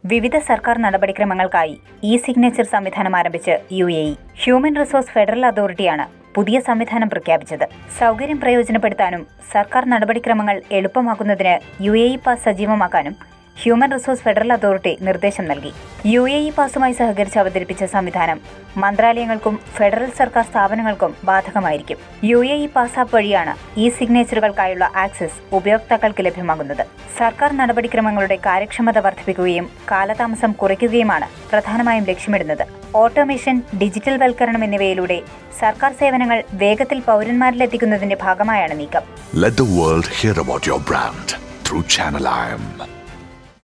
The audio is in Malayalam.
വിവിധ സർക്കാർ നടപടിക്രമങ്ങൾക്കായി ഇ സിഗ്നേച്ചർ സംവിധാനം ആരംഭിച്ച് U A E human resource federal അതോറിറ്റിയാണ് പുതിയ സംവിധാനം പ്രഖ്യാപിച്ചത് സൗകര്യം പ്രയോജനപ്പെടുത്താനും സർക്കാർ നടപടിക്രമങ്ങൾ എളുപ്പമാക്കുന്നതിന് യു എ ഇ പാസ് സജീവമാക്കാനും ഹ്യൂമൻ റിസോഴ്സ് ഫെഡറൽ അതോറിറ്റി നിർദ്ദേശം നൽകി യു എ ഇ പാസുമായി സഹകരിച്ച് അവതരിപ്പിച്ച സംവിധാനം മന്ത്രാലയങ്ങൾക്കും ഫെഡറൽ സർക്കാർ സ്ഥാപനങ്ങൾക്കും ബാധകമായിരിക്കും U A E pass app വഴിയാണ് ഇ സിഗ്നേച്ചറുകൾക്കായുള്ള ആക്സസ് ഉപയോക്താക്കൾക്ക് ലഭ്യമാകുന്നത് സർക്കാർ നടപടിക്രമങ്ങളുടെ കാര്യക്ഷമത വർദ്ധിപ്പിക്കുകയും കാലതാമസം കുറയ്ക്കുകയുമാണ് പ്രധാനമായും ലക്ഷ്യമിടുന്നത് ഓട്ടോമേഷൻ ഡിജിറ്റൽ വൽക്കരണം എന്നിവയിലൂടെ സർക്കാർ സേവനങ്ങൾ വേഗത്തിൽ പൗരന്മാരിലെത്തിക്കുന്നതിന്റെ ഭാഗമായാണ് നീക്കം Let the world hear about your brand through Channel IM.